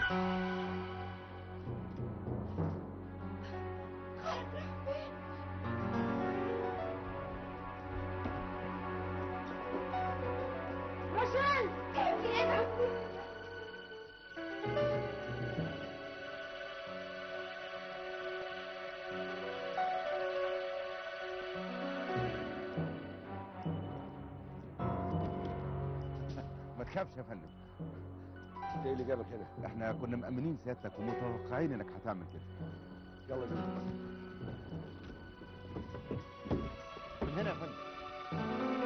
روشان انت ايه ما تخافش يا فندم انت ايه اللي جابك هنا؟ احنا كنا مأمنين سيادتك ومتوقعين انك هتعمل كده يلا بينا من هنا يا فندم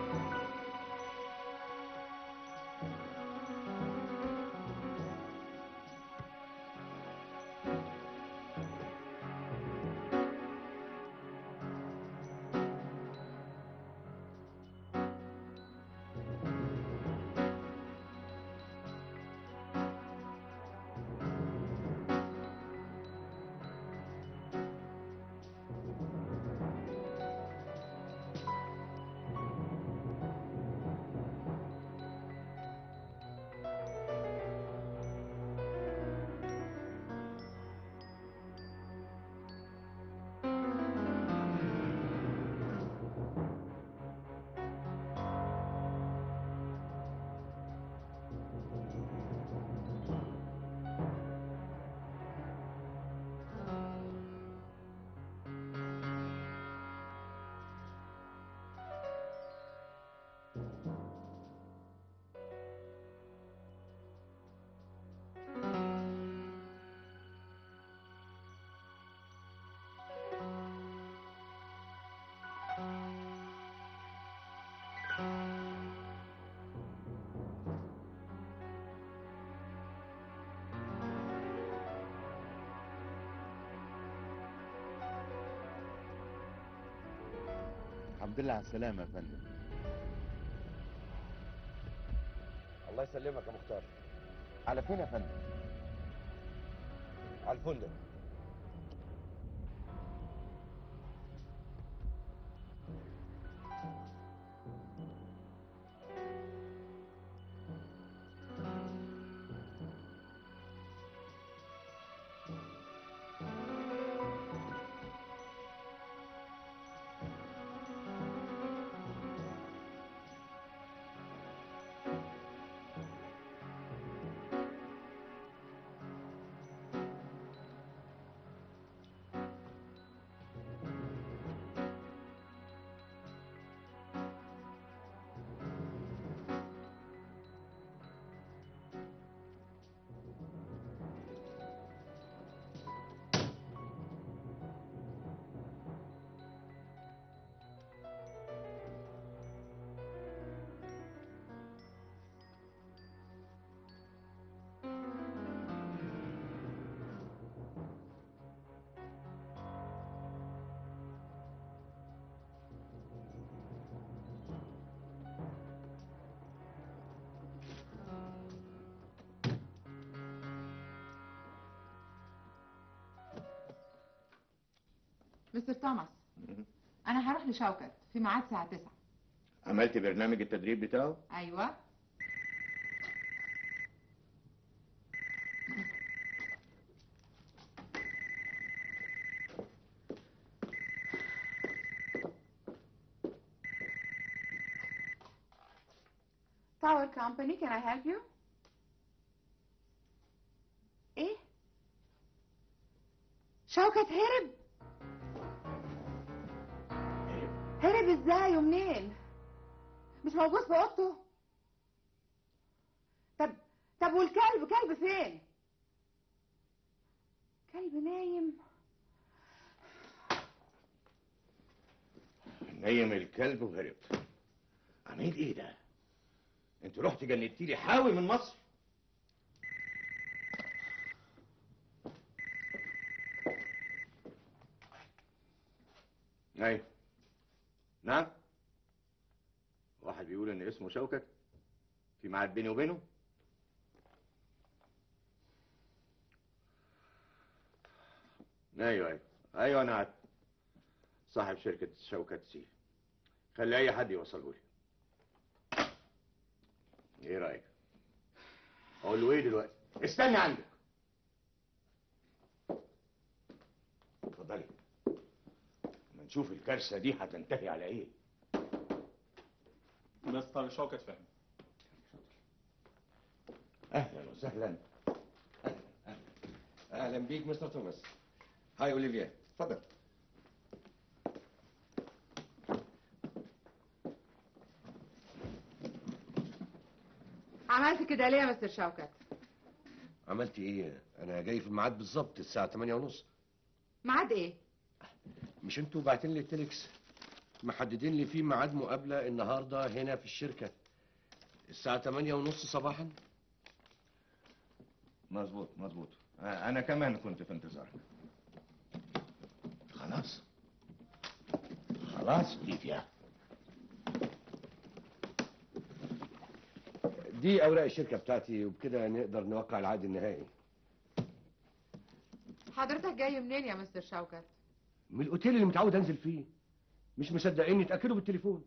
الحمد لله على السلامة يا فندم الله يسلمك يا مختار على فين يا فندم؟ على الفندق مستر توماس انا هروح لشوكت في ميعاد الساعه 9 عملت برنامج التدريب بتاعه ايوه Tower Company, can I help you? ايه؟ شوكت هرب هرب ازاي ومنين؟ مش موجود في اوضته؟ طب طب والكلب كلب فين؟ كلب نايم نيم الكلب وهرب عميل ايه ده انت رحت جندتي لي حاوي من مصر ايوه نعم واحد بيقول ان اسمه شوكت في ميعاد بيني وبينه ايوه ايوه ايوه انا عارف صاحب شركة شوكت سي خلي اي حد يوصله لي ايه رايك اقول له ايه دلوقتي استني عندك اتفضلي ما نشوف الكارثه دي هتنتهي على ايه مستر شوكت فهمي اهلا وسهلا اهلا بيك مستر توماس هاي اوليفيا اتفضل عملت كده ليه يا مستر شوكت عملت ايه انا جاي في الميعاد بالظبط الساعه 8 ونص ميعاد ايه مش انتوا باعتين لي التليكس محددين لي فيه ميعاد مقابله النهارده هنا في الشركه الساعه 8 ونص صباحا مظبوط مظبوط آه، انا كمان كنت في انتظارك خلاص خلاص ليفيا دي اوراق الشركه بتاعتي وبكده نقدر نوقع العقد النهائي حضرتك جاي منين يا مستر شوكت من الاوتيل اللي متعود انزل فيه مش مصدقيني اتاكدوا بالتليفون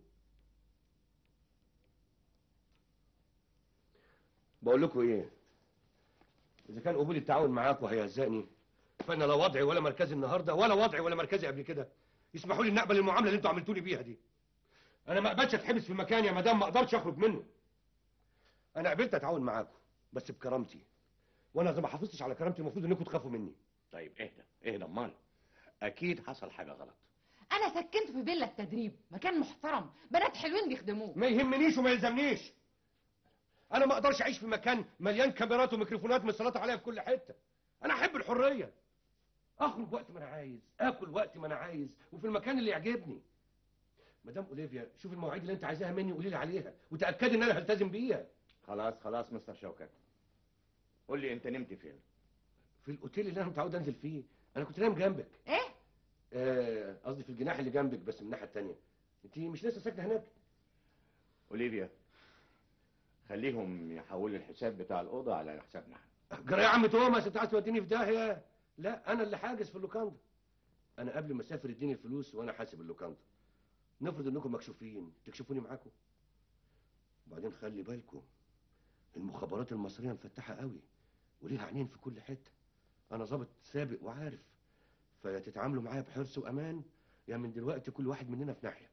بقول لكم ايه اذا كان قبول التعاون معاكم هيهزقني فانا لا وضعي ولا مركزي النهارده ولا وضعي ولا مركزي قبل كده يسمحوا لي نقبل المعامله اللي انتوا عملتوني بيها دي انا ما اقبلش اتحبس في مكان يا مدام ما اقدرش اخرج منه انا قبلت اتعاون معاكم بس بكرامتي وانا اذا ما حافظتش على كرامتي المفروض انكم تخافوا مني طيب اهدى اهدى امال اكيد حصل حاجه غلط انا سكنت في فيلا التدريب مكان محترم بنات حلوين بيخدموه ما يهمنيش وما يلزمنيش انا ما اقدرش اعيش في مكان مليان كاميرات وميكروفونات متسلطه عليا في كل حته انا احب الحريه اخرج وقت ما انا عايز اكل وقت ما انا عايز وفي المكان اللي يعجبني مدام اوليفيا شوف المواعيد اللي انت عايزاها مني قولي لي عليها وتاكدي ان انا هلتزم بيها خلاص خلاص مستر شوكت قول لي انت نمت فين في الاوتيل اللي انا متعود انزل فيه انا كنت نايم جنبك ايه آه، قصدي في الجناح اللي جنبك بس من الناحيه التانيه انت مش لسه ساكنه هناك اوليفيا خليهم يحولوا الحساب بتاع الاوضه على حسابنا جرى يا عم توماس انت عايز توديني في داهيه لا انا اللي حاجز في اللوكاندا انا قبل ما اسافر اديني الفلوس وانا حاسب اللوكاندا نفرض انكم مكشوفين تكشفوني معاكم وبعدين خلي بالكم المخابرات المصريه مفتحه قوي وليها عينين في كل حته انا ظابط سابق وعارف فيا تتعاملوا معايا بحرص وامان يا من دلوقتي كل واحد مننا في ناحيه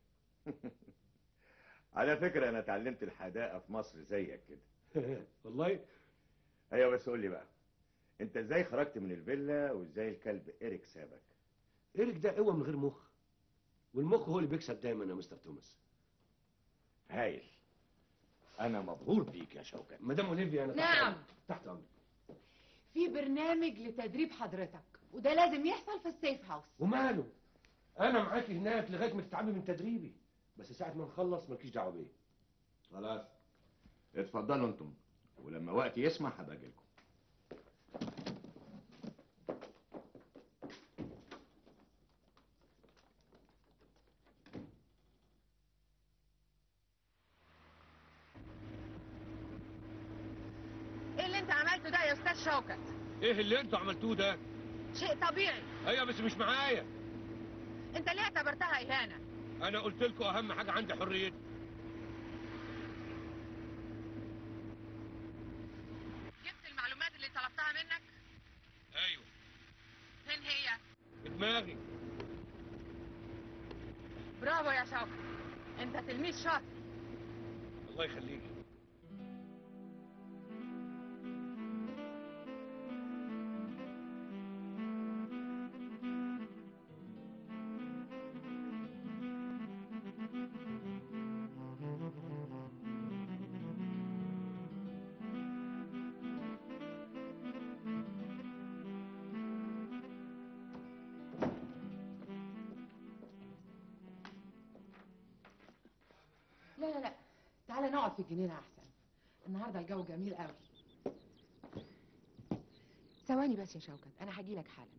على فكره انا اتعلمت الحداقه في مصر زيك كده والله ايوه بس قول لي بقى انت ازاي خرجت من الفيلا وازاي الكلب ايريك سابك ايريك ده قوه من غير مخ والمخ هو اللي بيكسب دايما يا مستر توماس هايل انا مبهور بيك يا شوكت مدام اوليفيا انا تحت نعم. أمرك. تحت امرك في برنامج لتدريب حضرتك وده لازم يحصل في السيف هاوس وماله انا معاكي هناك لغايه ما تتعبي من تدريبي بس ساعه ما نخلص مالكيش دعوه بيا خلاص اتفضلوا انتم ولما وقت يسمح هبقى اجيلكم ايه اللي انت عملته ده يا استاذ شوكت ايه اللي انتوا عملتوه ده شيء طبيعي ايوه بس مش معايا انت ليه اعتبرتها اهانه انا قلت لكم اهم حاجه عندي حريتي جبت المعلومات اللي طلبتها منك ايوه فين هي في دماغي برافو يا شوكت انت تلميذ شاطر الله يخليكي لا لا لا تعالى نقعد في الجنينه احسن النهارده الجو جميل قوي ثواني بس يا شوكت انا هجيلك حالا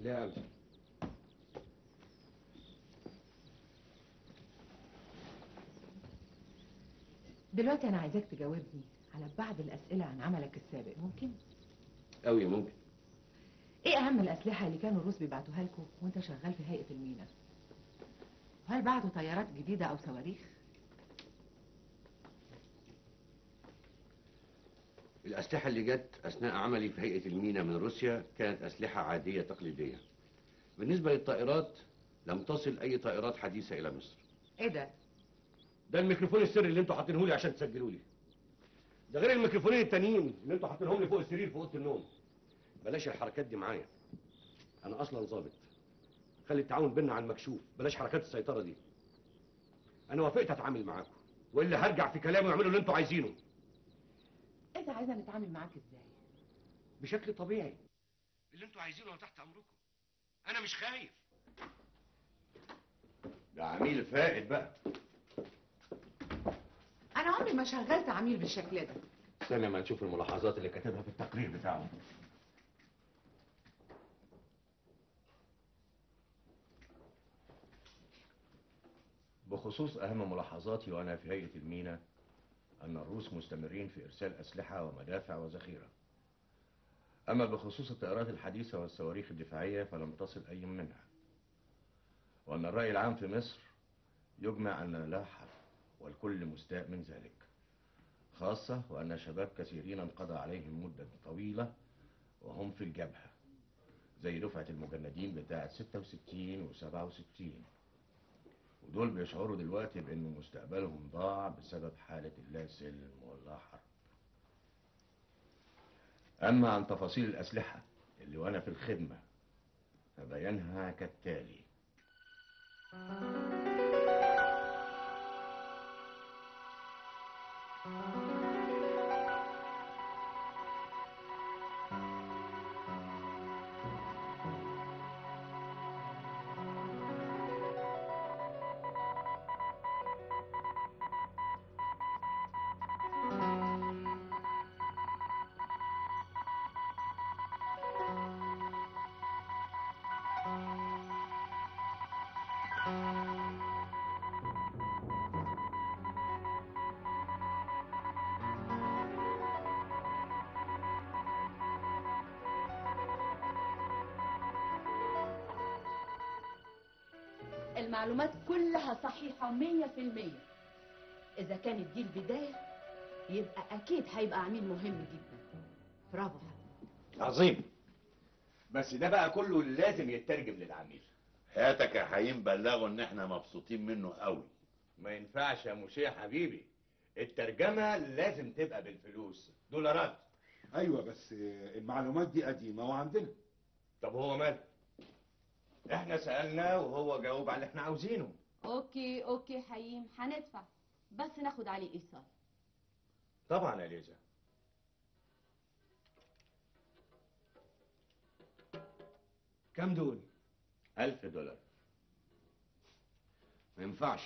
لا أبدا دلوقتي انا عايزاك تجاوبني على بعض الاسئله عن عملك السابق ممكن أوي ممكن ايه اهم الاسلحه اللي كانوا الروس بيبعتوها لكم وانت شغال في هيئه المينا هل بعتوا طيارات جديده او صواريخ الأسلحة اللي جت أثناء عملي في هيئة المينا من روسيا كانت أسلحة عادية تقليدية بالنسبة للطائرات لم تصل أي طائرات حديثة إلى مصر ايه ده ده الميكروفون السري اللي انتوا حاطينه لي عشان تسجلوا لي ده غير الميكروفونين التانيين اللي انتوا حاطينهم لي فوق السرير في اوضه النوم بلاش الحركات دي معايا انا اصلا ظابط خلي التعاون بينا على المكشوف بلاش حركات السيطره دي انا وافقت اتعامل معاكم والا هرجع في كلامي واعملوا اللي انتوا عايزينه انت عايزه نتعامل معاك ازاي بشكل طبيعي اللي انتوا عايزينه انا تحت امركم انا مش خايف ده عميل فائد بقى انا عمري ما شغلت عميل بالشكل ده استنى ما نشوف الملاحظات اللي كاتبها في التقرير بتاعه بخصوص أهم ملاحظاتي وأنا في هيئة المينا أن الروس مستمرين في إرسال أسلحة ومدافع وذخيرة أما بخصوص الطائرات الحديثة والصواريخ الدفاعية فلم تصل أي منها وأن الرأي العام في مصر يجمع أن لا حق والكل مستاء من ذلك خاصة وأن شباب كثيرين انقضى عليهم مدة طويلة وهم في الجبهة زي دفعة المجندين بتاعة 66 و 67 ودول بيشعروا دلوقتي بأن مستقبلهم ضاع بسبب حالة اللا سلم ولا حرب أما عن تفاصيل الأسلحة اللي وأنا في الخدمة فبيانها كالتالي المعلومات كلها صحيحة مية في المية إذا كانت دي البداية يبقى أكيد هيبقى عميل مهم جدا برافو حبيبي عظيم بس ده بقى كله لازم يترجم للعميل هاتك يا حقيم بلغوا ان احنا مبسوطين منه قوي ما ينفعش يا مشيع حبيبي الترجمة لازم تبقى بالفلوس دولارات ايوه بس المعلومات دي قديمه وعندنا طب هو مال احنا سألنا وهو جاوب على اللي احنا عاوزينه أوكي أوكي حييم هندفع بس ناخد عليه إيصال طبعا يا ليزا كام دول ألف دولار ما ينفعش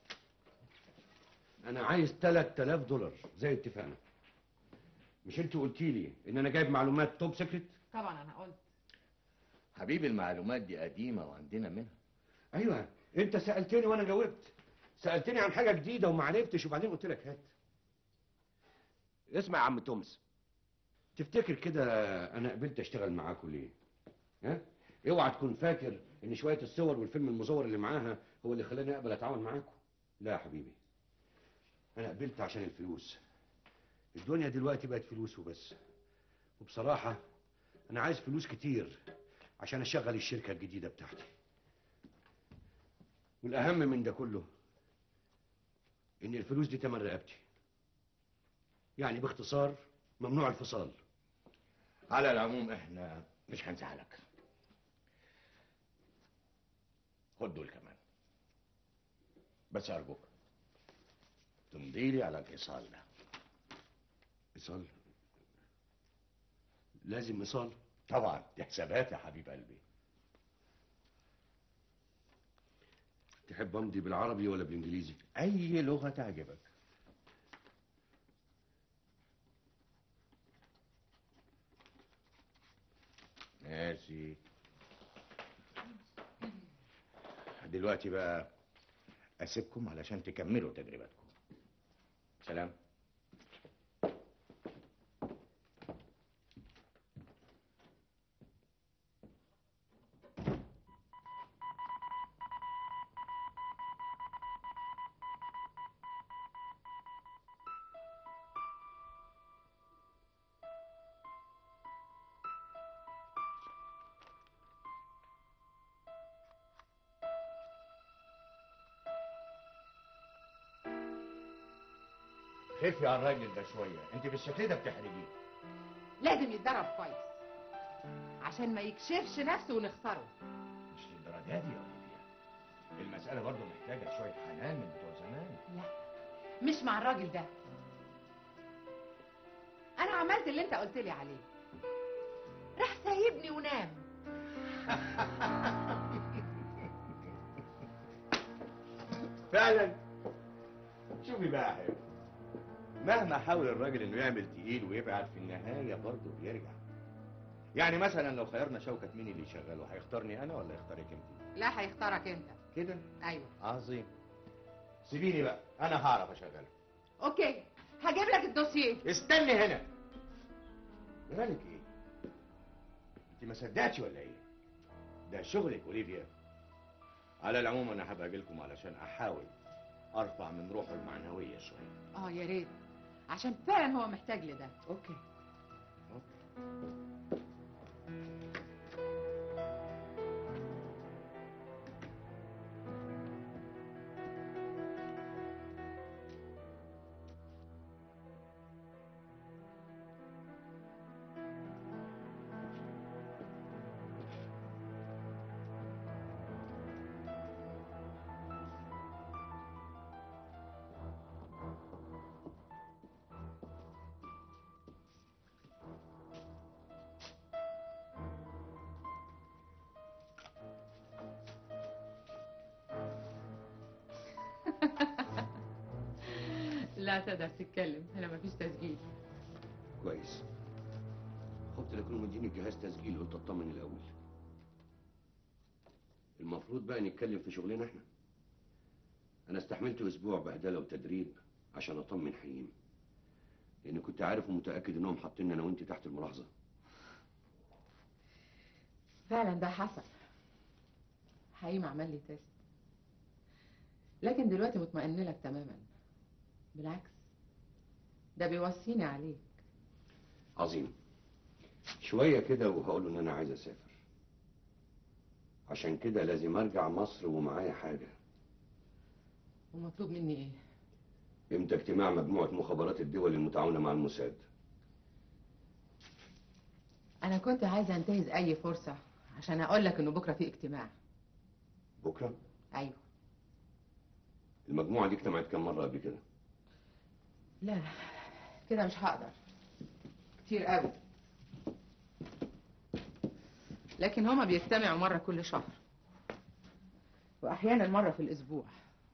انا عايز 3000 دولار زي اتفقنا مش انت قلتي لي ان انا جايب معلومات توب سيكريت طبعا انا قلت حبيبي المعلومات دي قديمة وعندنا منها ايوه انت سالتني وانا جاوبت سالتني عن حاجه جديده وما عرفتش وبعدين قلت لك هات اسمع يا عم تومس تفتكر كده انا قبلت اشتغل معاكوا ليه ها اوعى تكون فاكر ان شويه الصور والفيلم المزور اللي معاها هو اللي خلاني اقبل اتعاون معاكم لا يا حبيبي انا قبلت عشان الفلوس الدنيا دلوقتي بقت فلوس وبس وبصراحه انا عايز فلوس كتير عشان اشغل الشركه الجديده بتاعتي والاهم من ده كله ان الفلوس دي تمن رقبتي يعني باختصار ممنوع الفصال على العموم احنا مش هنزعلك خد دول كمان بس ارجوك تمضي لي على الايصال ده ايصال لازم ايصال طبعا دي حسابات يا حبيب قلبي تحب امضي بالعربي ولا بالانجليزي اي لغه تعجبك ماشي دلوقتي بقى اسيبكم علشان تكملوا تجربتكم سلام خفي على الراجل ده شويه انت بالشكل ده بتحرجيه لازم يتدرب كويس عشان ما يكشفش نفسه ونخسره مش للدرجه دي يا اوليفيا المساله برضه محتاجه شويه حنان من بتوع زمان لا مش مع الراجل ده انا عملت اللي انت قلت لي عليه راح سايبني ونام فعلا شوفي بقى يا حبيبي مهما حاول الراجل انه يعمل تقيل ويبعد في النهايه برضه بيرجع يعني مثلا لو خيرنا شوكت مين اللي يشغله هيختارني انا ولا يختارك انت لا هيختارك انت كده ايوه عظيم سيبيني بقى انا هعرف اشغله اوكي هجيب لك الدوسيه استني هنا مالك ايه انت ما صدقتش ولا ايه ده شغلك اوليفيا على العموم انا هبقى اجيلكم علشان احاول ارفع من روحه المعنويه شويه اه يا ريت عشان فعلا هو محتاج لده اوكي لا تقدر تتكلم هنا مفيش تسجيل كويس خفت لكن مديني جهاز تسجيل قلت اطمن الاول المفروض بقى نتكلم في شغلنا احنا انا استحملت اسبوع بهدله وتدريب عشان اطمن حليم لان كنت عارف ومتاكد انهم حاطين انا وانت تحت الملاحظه فعلا ده حصل حقيقي عمل لي تيست لكن دلوقتي مطمئن لك تماما بالعكس ده بيوصيني عليك عظيم شويه كده وهقول ان انا عايز اسافر عشان كده لازم ارجع مصر ومعايا حاجه ومطلوب مني ايه امتى اجتماع مجموعه مخابرات الدول المتعاونه مع الموساد انا كنت عايزه انتهز اي فرصه عشان اقول لك انه بكره في اجتماع بكره ايوه المجموعه دي اجتمعت كام مره قبل كده لا كده مش هقدر كتير قوي لكن هما بيجتمعوا مرة كل شهر وأحيانا مرة في الأسبوع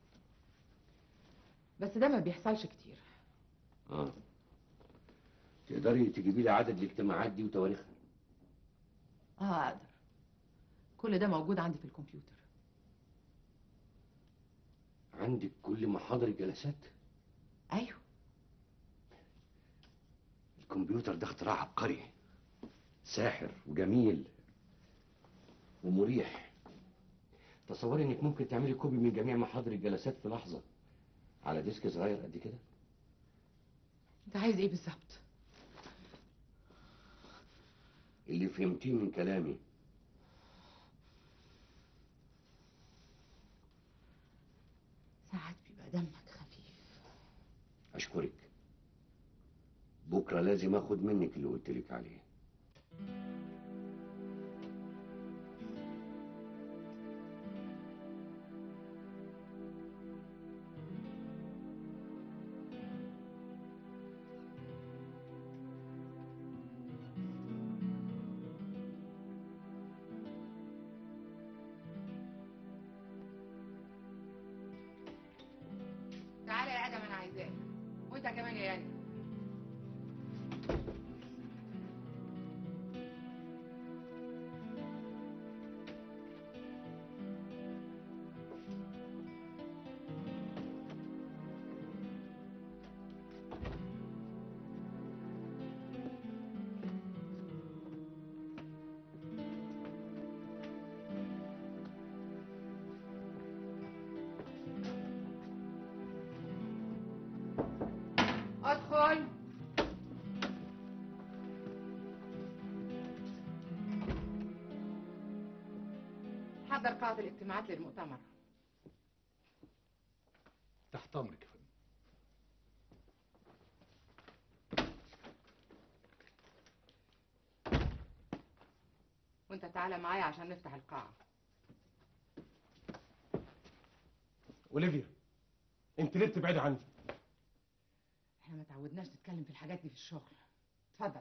بس ده ما بيحصلش كتير اه تقدري تجيبي لي عدد الاجتماعات دي وتواريخها اه أقدر كل ده موجود عندي في الكمبيوتر عندك كل محاضر الجلسات أيوه الكمبيوتر ده اختراع عبقري ساحر وجميل ومريح تصوري انك ممكن تعملي كوبي من جميع محاضر الجلسات في لحظة على ديسك صغير قد كده أنت عايز إيه بالظبط؟ اللي فهمتيه من كلامي ساعات بيبقى دمك خفيف اشكرك بكرة لازم اخد منك اللي قلت لك عليه تعالى يا آدم أنا عايزاك وأنت كمان يا يعني حضر قاعة الاجتماعات للمؤتمر تحت امرك يا فندم وانت تعالى معايا عشان نفتح القاعة اوليفيا انت ليه بتبعدي عني احنا ما تعودناش نتكلم في الحاجات دي في الشغل اتفضل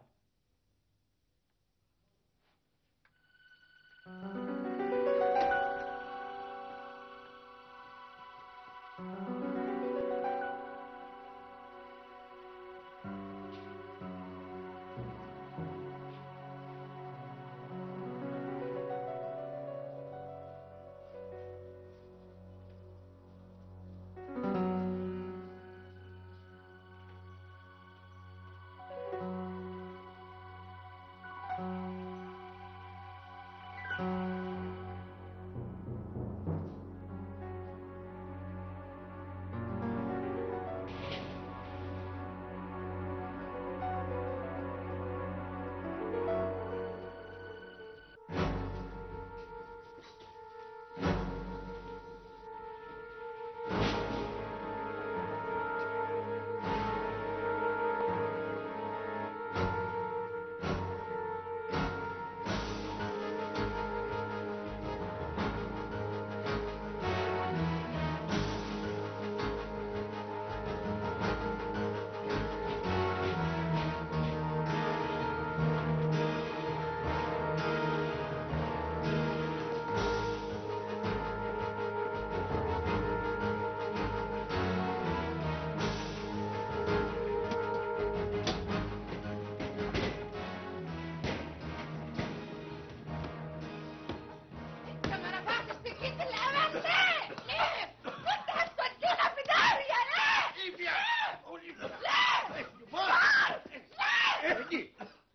انت ما رفعتش سكينة الأمان ليه؟ ليه؟ كنت هتودينا في داهية ليه؟ ليه؟ ليه؟ ليه؟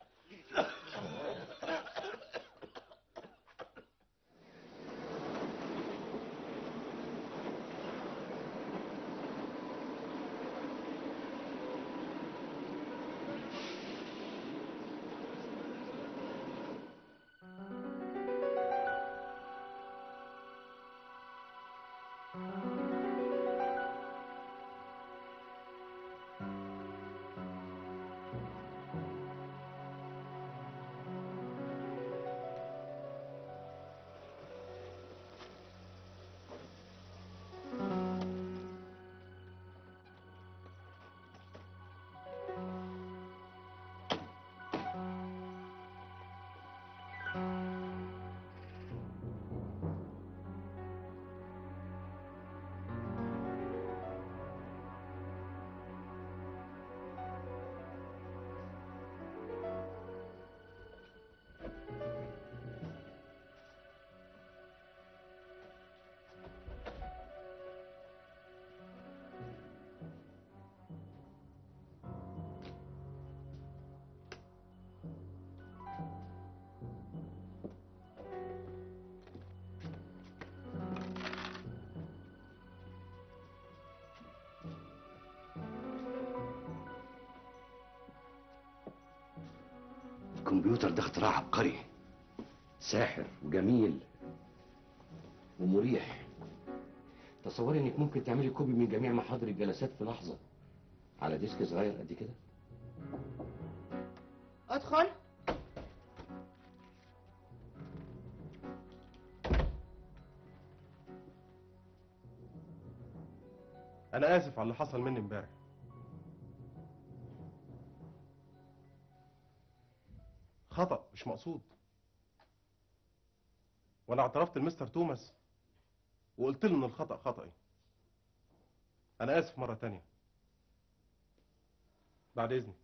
الكمبيوتر ده اختراع عبقري ساحر وجميل ومريح تصوري انك ممكن تعملي كوبي من جميع محاضر الجلسات في لحظة على ديسك صغير قد كده ادخل انا اسف على اللي حصل مني امبارح خطأ مش مقصود وانا اعترفت لمستر توماس وقلت له ان الخطأ خطأي انا اسف مرة تانية بعد اذنك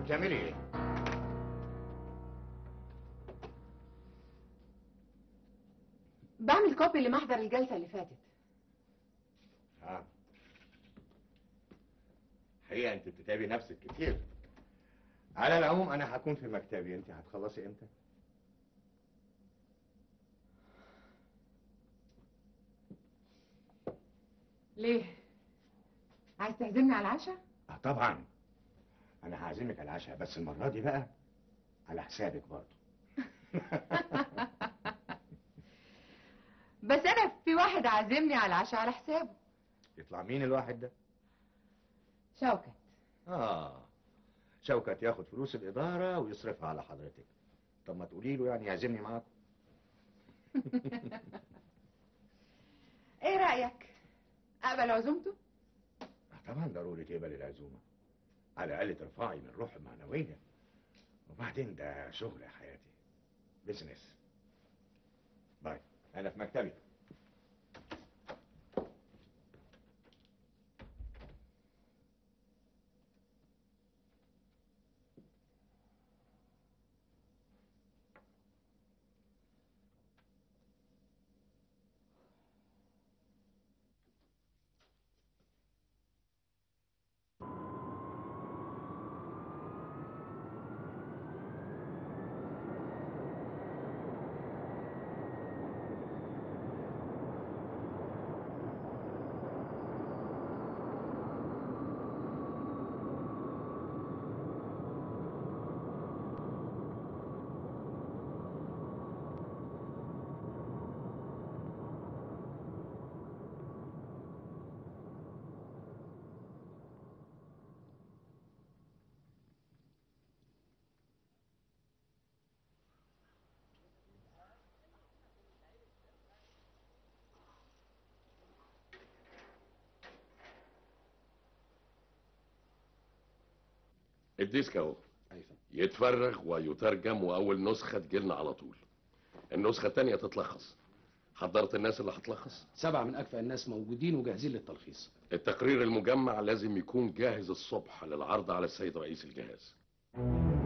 بتعملي ايه؟ بعمل كوبي لمحضر الجلسة اللي فاتت اه حقيقة انت بتتعبي نفسك كتير على العموم انا هكون في مكتبي انت هتخلصي امتى؟ ليه؟ عايز تعزمني على العشاء؟ اه طبعا انا هعزمك على العشاء بس المرة دي بقى على حسابك برضه بس أنا في واحد عازمني على العشاء على حسابه يطلع مين الواحد ده؟ شوكت اه شوكت ياخد فلوس الإدارة ويصرفها على حضرتك طب ما تقولي له يعني يعزمني معاكم إيه رأيك؟ أقبل عزومته؟ آه طبعا ضروري تقبل العزومة على الأقل ترفعي من روح المعنوية وبعدين ده شغل يا حياتي بزنس باي أنا في مكتبي الديسك اهو يتفرغ ويترجم واول نسخه تجيلنا على طول النسخه الثانيه تتلخص حضرت الناس اللي هتلخص سبعة من أكفأ الناس موجودين وجاهزين للتلخيص التقرير المجمع لازم يكون جاهز الصبح للعرض على السيد رئيس الجهاز